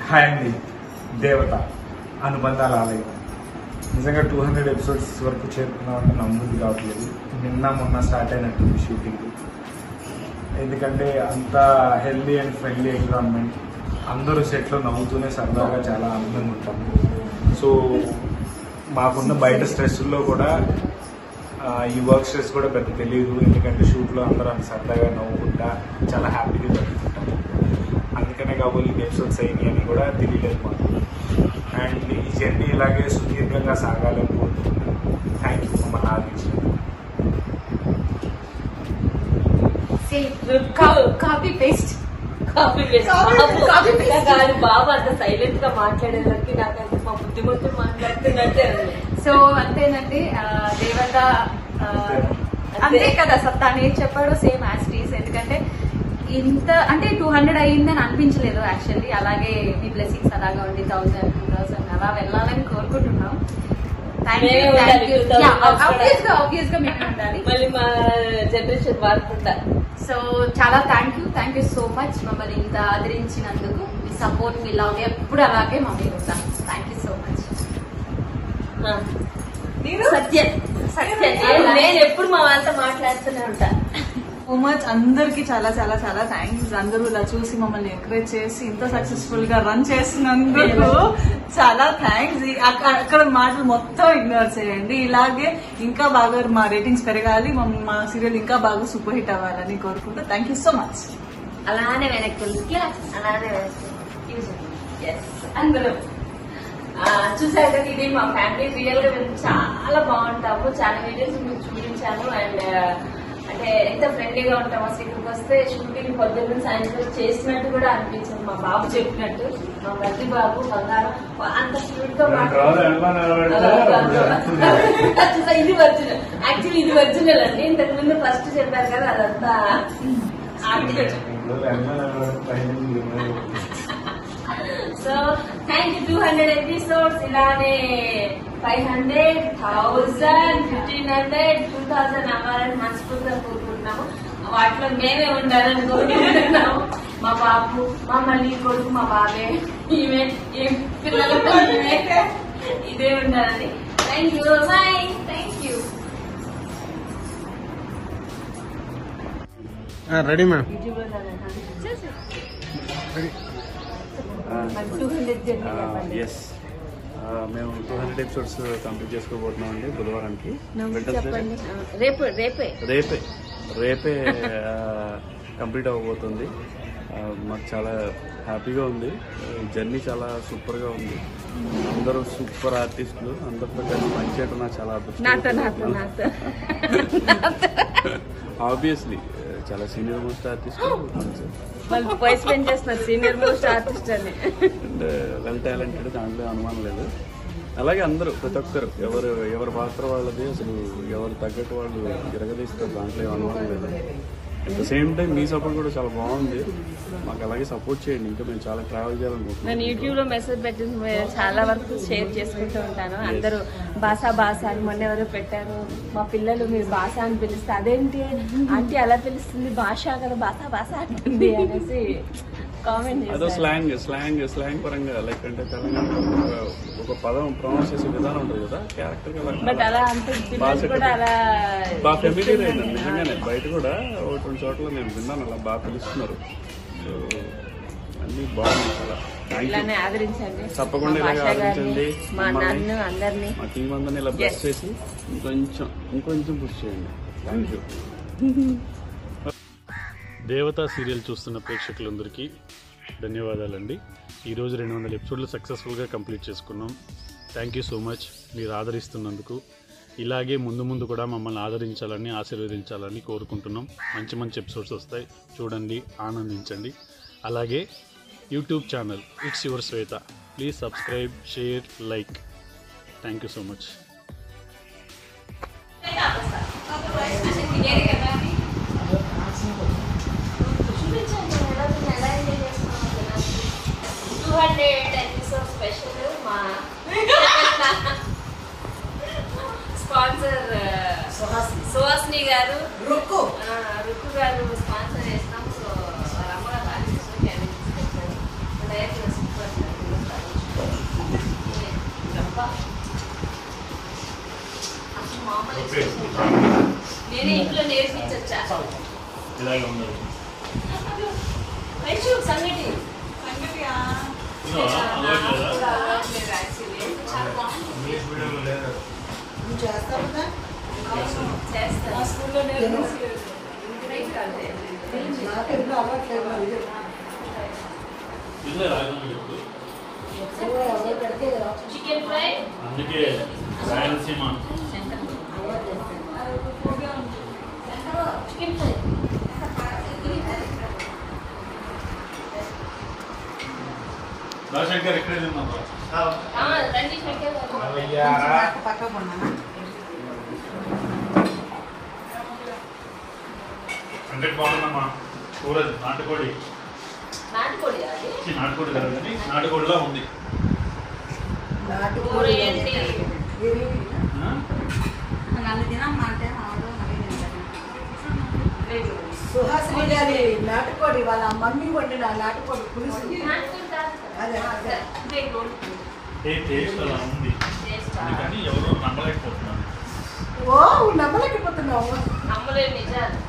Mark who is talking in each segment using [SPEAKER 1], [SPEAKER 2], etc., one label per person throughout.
[SPEAKER 1] Hi అండి దేవత అనుబంధాల ఆలయం నిజంగా టూ హండ్రెడ్ ఎపిసోడ్స్ వరకు చేరుకున్నామంటే నమ్ముది కావట్లేదు నిన్న మొన్న స్టార్ట్ అయినట్టుంది షూటింగ్ ఎందుకంటే అంత హెల్దీ అండ్ ఫ్రెండ్లీ ఎన్విరాన్మెంట్ అందరూ సెట్లో నవ్వుతూనే సరదాగా చాలా ఆనందంగా ఉంటాము సో మాకున్న బయట స్ట్రెస్లో కూడా ఆ, ఈ వర్క్ స్ట్రెస్ కూడా పెద్ద తెలియదు ఎందుకంటే షూట్లో అందరూ అంత సరదాగా నవ్వుకుంటా చాలా హ్యాపీగా జరుగుతుంటాము అందుకనే కాబోలు ఈ ఎపిసోడ్స్ అయినాయి అని కూడా తెలియలేదు మాకు అండ్ ఈ జర్నీ ఇలాగే సుదీర్ఘంగా సాగాలని కోరుకుంటున్నాను థ్యాంక్ యూ మమ్మల్ని ఆదరించినందుకు
[SPEAKER 2] copy paste
[SPEAKER 3] copy paste.
[SPEAKER 2] Copy-
[SPEAKER 3] బాబు,
[SPEAKER 2] కాపీ పేస్ట్.
[SPEAKER 3] ఇలా కాదు బాబు అంత సైలెంట్ గా మాట్లాడేసరికి నాకు అంత మా బుద్ధిమంతులు మాట్లాడుతున్నట్టే ఉంది.
[SPEAKER 2] సో అంతేనండి ఆ, దేవత ఆ, అంతే కదా సత్తా అని ఏం చెప్పాడో సేమ్ యాస్టీస్ ఎందుకంటే ఇంత అంటే టూ హండ్రెడ్ అయ్యిందని అనిపించలేదు యాక్చువల్లీ అలాగే మీ బ్లెస్సింగ్స్ అలాగా ఉండి థౌసండ్ టూ థౌసండ్ అలా వెళ్ళాలని కోరుకుంటున్నాం థ్యాంక్ యూ
[SPEAKER 3] మేమే
[SPEAKER 2] థ్యాంక్ యూ
[SPEAKER 3] ఉండాలి, 2000
[SPEAKER 2] ఆబ్వియస్ గా ఆబ్వియస్ గా మేము ఉండాలి
[SPEAKER 3] మళ్ళీ మా జనరేషన్ మారుకుంటా
[SPEAKER 2] సో చాలా thank you thank you so much మమ్మల్ని ఇంత ఆదరించినందుకు మీ సపోర్ట్ మీ లవ్ ఎప్పుడు అలాగే మా మీద ఉంటాను thank you so much
[SPEAKER 3] Satya Satya నేను- నేను ఎప్పుడు మా వాళ్ళతో మాట్లాడుతూనే ఉంటా
[SPEAKER 4] సో మచ్ అందరికి చాలా చాలా చాలా థ్యాంక్స్ అందరూ ఇలా చూసి మమ్మల్ని ఎంకరేజ్ చేసి ఇంత సక్సెస్ఫుల్ గా రన్ చేసినందుకు చాలా థ్యాంక్స్ అక్కడ మాటలు మొత్తం ఇగ్నోర్ చేయండి ఇలాగే ఇంకా బాగా మా రేటింగ్స్ పెరగాలి మా- మా సీరియల్ ఇంకా బాగా సూపర్ హిట్ అవ్వాలని కోరుకుంటూ థ్యాంక్ యూ సో మచ్
[SPEAKER 3] అలానే వెనక్కి వెళ్ళి క్లాస్ అలానే వెనక్కి ఎస్ అందరూ ఆ, చూసారు కదా ఇది మా ఫ్యామిలీ రియల్ గా మేము చాలా బాగుంటాము చాలా వీడియోస్ మీకు చూపించాను అండ్ అంటే ఎంత ఫ్రెండ్లీగా ఉంటామో అసలు ఇక్కడికి వస్తే షూటింగ్ పొద్దున్న నుంచి సాయంత్రం చేసినట్టు కూడా అనిపించింది మా బాబు చెప్పినట్టు మా మధ్య బాబు బంగారం అంత క్యూట్ గా చూసా ఇది ఒరిజినల్ యాక్చువల్లీ ఇది ఒరిజినల్ అండి ఇంతకు ముందు ఫస్ట్ చెప్పారు కదా అదంతా artificial so thank you two hundred episodes ఇలానే five hundred thousand fifteen hundred two thousand అవ్వాలని మనస్ఫూర్తిగా కోరుకుంటున్నాము వాటిలో మేమే ఉండాలని కోరుకుంటున్నాము మా బాబు మా మళ్ళీ కొడుకు మా బాబే ఈమె ఈ పిల్లలతో ఈమె ఇదే ఉండాలని thank you bye thank you
[SPEAKER 5] ready ma'am
[SPEAKER 3] two hundred journey చెప్పండి
[SPEAKER 6] ఎస్ మేము టూ హండ్రెడ్ ఎపిసోడ్స్ కంప్లీట్ చేసుకోబోతున్నాం అండి బుధవారానికి
[SPEAKER 3] చెప్పండి రేపు రేపే
[SPEAKER 6] రేపే రేపే కంప్లీట్ అవ్వబోతుంది ఆ, మాకు చాలా హ్యాపీగా ఉంది ఈ జర్నీ చాలా సూపర్గా ఉంది అందరూ సూపర్ ఆర్టిస్టులు అందరితో కలిసి పనిచేయడం నాకు చాలా
[SPEAKER 3] నాతో నాతో నాతో
[SPEAKER 6] ఆబ్వియస్లీ చాలా సీనియర్ మోస్ట్ ఆర్టిస్ట్
[SPEAKER 3] వాళ్ళు వయసు పెంచేస్తున్నారు సీనియర్ మోస్ట్ ఆర్టిస్ట్ అని
[SPEAKER 6] అండ్ వెల్ టాలెంటెడ్ దాంట్లో అనుమానం లేదు అలాగే అందరూ ప్రతి ఒక్కరు ఎవరు ఎవరి పాత్ర వాళ్ళది అసలు ఎవరు తగ్గట్టు వాళ్ళు తిరగదీస్తారు దాంట్లో ఏం అనుమానం లేదు అట్ ద సేమ్ టైం మీ సపోర్ట్ కూడా చాలా బాగుంది మాకు అలాగే సపోర్ట్ చేయండి ఇంకా మేము చాలా ట్రావెల్
[SPEAKER 3] నేను
[SPEAKER 6] చేయాలనుకుంటున్నాం
[SPEAKER 3] యూట్యూబ్ లో మెసేజ్ పెట్టి చాలా వరకు షేర్ చేసుకుంటూ ఉంటాను అందరూ బాసా బాసా అని మొన్న ఎవరో పెట్టారు మా పిల్లలు మీరు బాస అని పిలిస్తే అదేంటి ఆంటీ అలా పిలుస్తుంది భాష కదా బాసా బాసా అంటుంది అనేసి కామెంట్
[SPEAKER 6] అదో
[SPEAKER 3] చేశారు
[SPEAKER 6] స్లాంగ్ స్లాంగ్ స్లాంగ్ పరంగా లైక్ అంటే తెలంగాణలో ఒక- ఒక పదం ప్రొనౌన్స్ చేసే విధానం ఉంటుంది కదా క్యారెక్టర్
[SPEAKER 3] బట్ అలా అంటే పిల్లలు కూడా అలా
[SPEAKER 6] బాగా ఫెమిలియర్ అయింది నిజంగానే బయట కూడా ఒకటి రెండు చోట్ల నేను విన్నాను అలా బాగా పిలుస్తున్నారు సో అన్ని బాగుంది చాలా థ్యాంక్ యూ
[SPEAKER 3] ఇలానే ఆదరించండి
[SPEAKER 6] తప్పకుండా
[SPEAKER 3] మా
[SPEAKER 6] ఇలాగే
[SPEAKER 3] భాష గారిని,
[SPEAKER 6] ఆదరించండి.
[SPEAKER 3] మా
[SPEAKER 6] మమ్మల్ని.
[SPEAKER 3] నన్ను అందరినీ
[SPEAKER 6] మా టీం అందరినీ ఇలా బ్లెస్
[SPEAKER 3] Yes.
[SPEAKER 6] చేసి ఇంకొంచెం ఇంకొంచెం పుష్ చేయండి థ్యాంక్ యూ దేవతా సీరియల్ చూస్తున్న ప్రేక్షకులందరికీ ధన్యవాదాలండి ఈరోజు రెండు వందల ఎపిసోడ్లు సక్సెస్ఫుల్గా కంప్లీట్ చేసుకున్నాం థ్యాంక్ యూ సో మచ్ మీరు ఆదరిస్తున్నందుకు ఇలాగే ముందు ముందు కూడా మమ్మల్ని ఆదరించాలని ఆశీర్వదించాలని కోరుకుంటున్నాం మంచి మంచి ఎపిసోడ్స్ వస్తాయి చూడండి ఆనందించండి అలాగే YouTube channel it's your Shweta please subscribe share like thank you so much
[SPEAKER 3] two hundred episode special మా స్పాన్సర్ సుహాసిని గారు
[SPEAKER 4] రుక్కు
[SPEAKER 3] ఆ, రుక్కు గారు స్పాన్సర్ చేసినాం సో వాళ్ళ అమ్మ గారు ఆర్టిస్ట్ క్యాబిన్ తీసుకొచ్చారు డైరెక్ట్ సూపర్
[SPEAKER 6] ఓకే
[SPEAKER 3] నేనే ఇంట్లో నేర్పించొచ్చా
[SPEAKER 6] ఇలాగే ఉండదు
[SPEAKER 3] వైషు సంగటి
[SPEAKER 4] సంగతియా?
[SPEAKER 6] తిన్నావా? అలవాట్లేదా?
[SPEAKER 3] అలవాట్లేదు యాక్చువల్లీ చాలా బాగుంది
[SPEAKER 1] ఇంగ్లీష్ మీడియంలో లేదు
[SPEAKER 5] నువ్వు చేస్తావు కదా
[SPEAKER 4] మా
[SPEAKER 3] చేస్తాను
[SPEAKER 4] స్కూల్లో నేర్పించలేదు.
[SPEAKER 5] నాకు ఎప్పుడు అవ్వట్లేదు మరి
[SPEAKER 6] తినలేదా రాజమండ్రి ఎప్పుడు?
[SPEAKER 5] ఎప్పుడు ఎవరు పెడితే కదా
[SPEAKER 3] చికెన్ ఫ్రై
[SPEAKER 6] అందుకే రాయలసీమ
[SPEAKER 3] చికెన్ ఫ్రై
[SPEAKER 6] రాజశేఖర్ ఎక్కడే తిన్నాం
[SPEAKER 3] రండి శంకర్ గారు
[SPEAKER 1] అయ్యారా
[SPEAKER 5] పక్క పక్క కొన్నానా
[SPEAKER 6] అంటే బాగుందమ్మా కూర నాటుకోడి
[SPEAKER 3] నాటుకోడి అది
[SPEAKER 6] ఛీ, నాటుకోడి కాదు కానీ నాటుకోడిలా ఉంది
[SPEAKER 5] నాటు
[SPEAKER 3] కూర ఏంటి
[SPEAKER 6] ఆ?
[SPEAKER 5] నన్ను తినమ్మా అంటే అవును నవీన్ తింటాను. సుహాసిని గారి నాటుకోడి వాళ్ళ మమ్మీ వండిన నాటుకోడి పులుసు
[SPEAKER 3] నాటుకోడి కాదు కదా.
[SPEAKER 5] అదే, అదే.
[SPEAKER 3] అంటే గోంగూర.
[SPEAKER 6] ఏ టేస్ట్ అలా ఉంది
[SPEAKER 3] టేస్టా?
[SPEAKER 6] అందుకని ఎవరు నమ్మలేకపోతున్నారు
[SPEAKER 5] ఓ నమ్మలేకపోతున్నావు
[SPEAKER 3] నమ్మలేని నిజాలు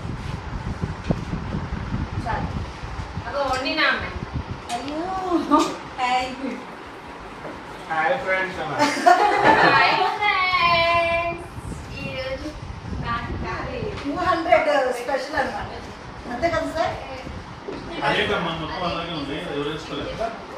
[SPEAKER 3] చాలు అగో వండినా అమ్మాయి
[SPEAKER 5] అయ్యో థ్యాంక్ యూ
[SPEAKER 1] హాయ్ ఫ్రెండ్స్ అన్న
[SPEAKER 3] హాయ్ ఫ్రెండ్స్. ఈరోజు నాటుకోడి.
[SPEAKER 5] టూ హండ్రెడ్ స్పెషల్ అన్నమాట అంతే కదా సార్
[SPEAKER 6] అదేటమ్మా మొత్తం అలాగే ఉంది ఎవరు వేసుకోలేదు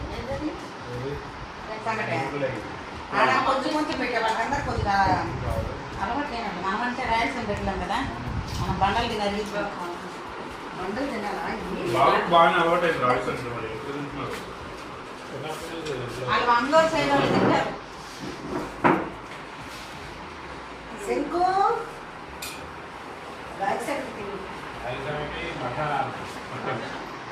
[SPEAKER 5] సంగటే ఆడ కొంచెం కొంచెం పెట్టే వాళ్ళందరూ కొద్దిగా అలవాట్లేనండి మనం అంటే రాయలసీమ పెట్టలేం కదా మనం బండలు తినాలి బండలు తినాలా
[SPEAKER 6] బాగా బాగానే అలవాటు అయింది రాజశేఖర్ మరి ఎప్పుడు తింటున్నారు
[SPEAKER 5] వాళ్ళు మంగళూరు సైడ్ వాళ్ళు తింటారు శంకు రాయలసీమ తిని
[SPEAKER 1] ఐటమ్కి మటన్
[SPEAKER 6] మటన్.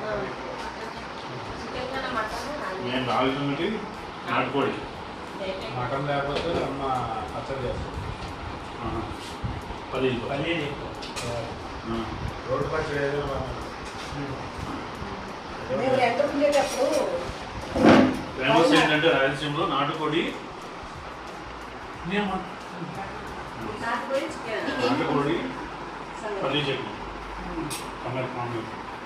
[SPEAKER 3] చికెన్ కన్నా మటన్ నాలుగు.
[SPEAKER 6] నేను రాజశేఖర్ నాటుకోడి
[SPEAKER 1] మటన్ లేకపోతే అమ్మ పచ్చడి చేస్తాం
[SPEAKER 6] ఆహా. పది
[SPEAKER 1] పల్లి
[SPEAKER 6] ఆ.
[SPEAKER 1] రోడ్డు పచ్చడి ఏదో
[SPEAKER 5] మేము ఎక్కడ ఉండేటప్పుడు
[SPEAKER 6] ఫేమస్ ఏంటంటే రాయలసీమలో నాటుకోడి నేమా?
[SPEAKER 3] నాటుకోడి చికెన్
[SPEAKER 6] నాటుకోడి పల్లి చట్నీ టమాటా కాంబినేషన్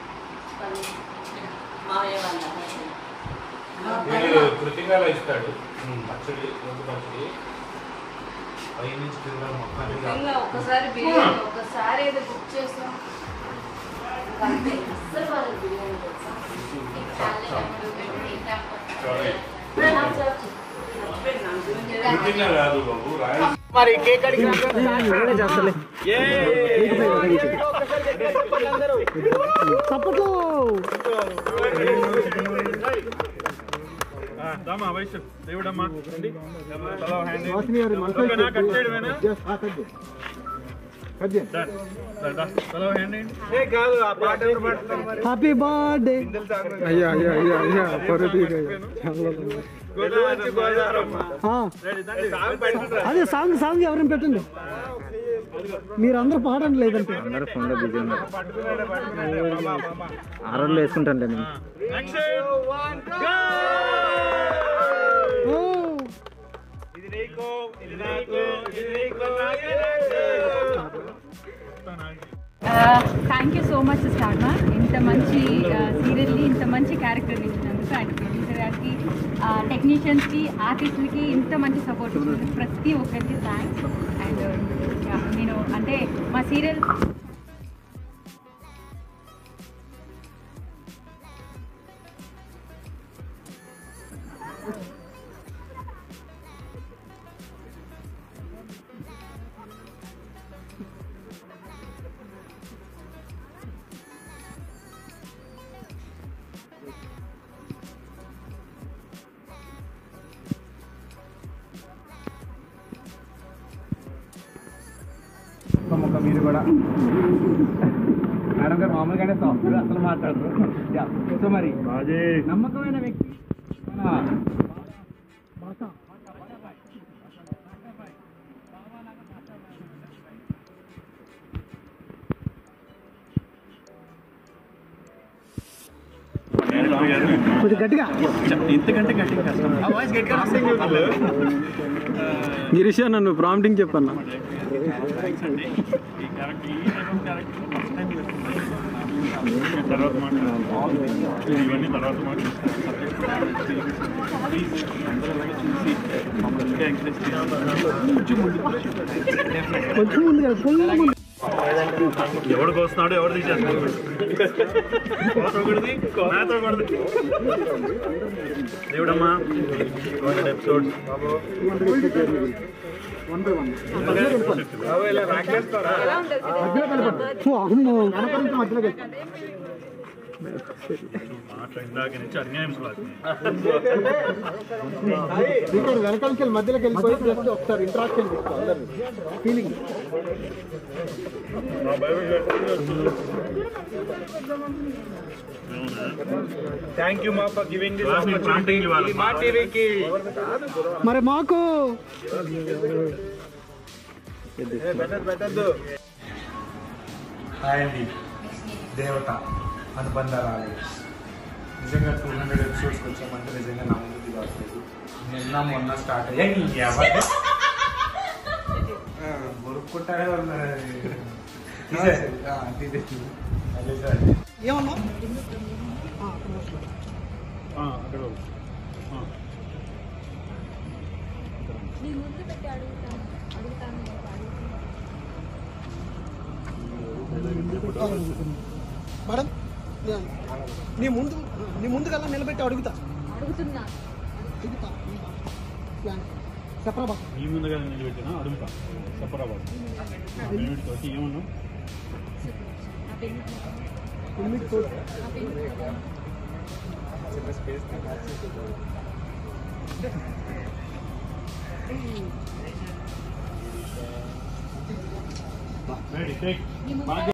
[SPEAKER 3] మావయ్య వాళ్ళ
[SPEAKER 1] వీడు కృతికాలో ఇస్తాడు పచ్చడి రోడ్డు పచ్చడి పై నుంచి కింద మొత్తాన్ని
[SPEAKER 2] నిజంగా ఒక్కసారి బిర్యానీ ఒక్కసారి ఏదో బుక్ చేస్తాం
[SPEAKER 3] అంతే అస్సలు వాళ్ళకి బిర్యానీ తెలుసా చాలా
[SPEAKER 6] సరే.
[SPEAKER 3] పెట్టి
[SPEAKER 6] కృతికా కాదు బాబు రాయలసీమ దామా వైశ్య దేవుడమ్మా రండి తలా హ్యాండ్ ఓకేనా కట్ చేయడమేనా డన్ డన్ డన్ తలా హ్యాండ్ ఏ కాదు ఆ పాట ఎవరు పాడుతున్నారు మరి
[SPEAKER 7] హ్యాపీ బర్త్డే అయ్యా అయ్యా అయ్యా అయ్యా పరుది
[SPEAKER 6] గోదావరి గోదావరమ్మ
[SPEAKER 7] అదే సాంగ్ సాంగ్ ఎవరైనా పెట్టండి మీరందరూ పాడండి లేదంటే అందరూ ఫోన్లో బిజీ ఉన్నారు ఆరోళ్ళు వేసుకుంటాను నేను
[SPEAKER 6] ఇది నీకు ఇది నాకు ఇది నీకు నాకే
[SPEAKER 2] thank you so much Star Maa ఇంత మంచి సీరియల్ని ఇంత మంచి క్యారెక్టర్ ఇచ్చినందుకు అండ్ ప్రొడ్యూసర్ గారికి టెక్నీషియన్స్కి ఆర్టిస్టులకి ఇంత మంచి సపోర్ట్ ఇచ్చినందుకు ప్రతి ఒక్కరికి థ్యాంక్స్ అండ్ నేను అంటే మా సీరియల్
[SPEAKER 7] ముక్క మీరు కూడా మేడం గారు మామూలుగానే సాఫ్ట్ అసలు మాట్లాడరు యా. సో మరి నమ్మకమైన వ్యక్తి మన
[SPEAKER 6] నేను
[SPEAKER 7] కొంచెం గట్టిగా ఇంతకంటే గట్టిగా కష్టం వాయిస్ గట్టిగా గిరీష్ నన్ను ప్రాంప్టింగ్ చెప్పన్నా
[SPEAKER 6] థ్యాంక్స్ అండి ఈ క్యారెక్టర్ ఈ type of character first time చేస్తున్నాను తర్వాత మాట్లాడతాను ఇవన్నీ తర్వాత మాట్లాడతాను ప్లీజ్ అందరూ అలాగే చూసి మమ్మల్ని ఎంకరేజ్ చేయాలి కొంచెం ముందు
[SPEAKER 7] కొంచెం ముందు కదా ఫుల్ ముందు
[SPEAKER 6] ఎవడికి వస్తున్నాడు ఎవరు తీసేస్తున్నాడు కోతకూడదు నాతోకూడదు దేవుడమ్మా హండ్రెడ్ ఎపిసోడ్స్
[SPEAKER 7] అమ్మో వెనక నుంచి మధ్యలో
[SPEAKER 6] మాట ఇందాక నుంచి అన్యాయం స్లాగ్
[SPEAKER 7] ఇక్కడ వెనకాల నుంచి మధ్యలోకి వెళ్ళిపోయి జస్ట్ ఒకసారి ఇంట్రాక్షన్ ఫీలింగ్
[SPEAKER 1] థ్యాంక్ యూ మా ఫర్ గివింగ్ దిస్
[SPEAKER 6] ప్రాంటింగ్ ఇవ్వాలి
[SPEAKER 1] మా టీవీకి
[SPEAKER 7] మరి మాకు
[SPEAKER 1] పెట్టద్దు హాయ్ అండి దేవత అనుబంధాల ఆలయం నిజంగా టూ హండ్రెడ్ ఎపిసోడ్స్కి వచ్చామంటే నిజంగా నా ముందు కావట్లేదు నిన్న మొన్న స్టార్ట్ అయ్యాయి బొరుక్కుంటారే ఉన్నారు తీసేసి తీసేసి అదే సార్
[SPEAKER 7] ఏమన్నా
[SPEAKER 6] అక్కడ ఆ.
[SPEAKER 7] మేడం నీ ముందు నీ ముందు కల్లా నిలబెట్టి అడుగుతా
[SPEAKER 2] అడుగుతున్నా
[SPEAKER 7] అడుగుతా చెప్పరా
[SPEAKER 6] నీ ముందుగా నిలబెట్టినా అడుగుతా సపరాబాద్ వచ్చి ఏమన్నా రెడీ టేక్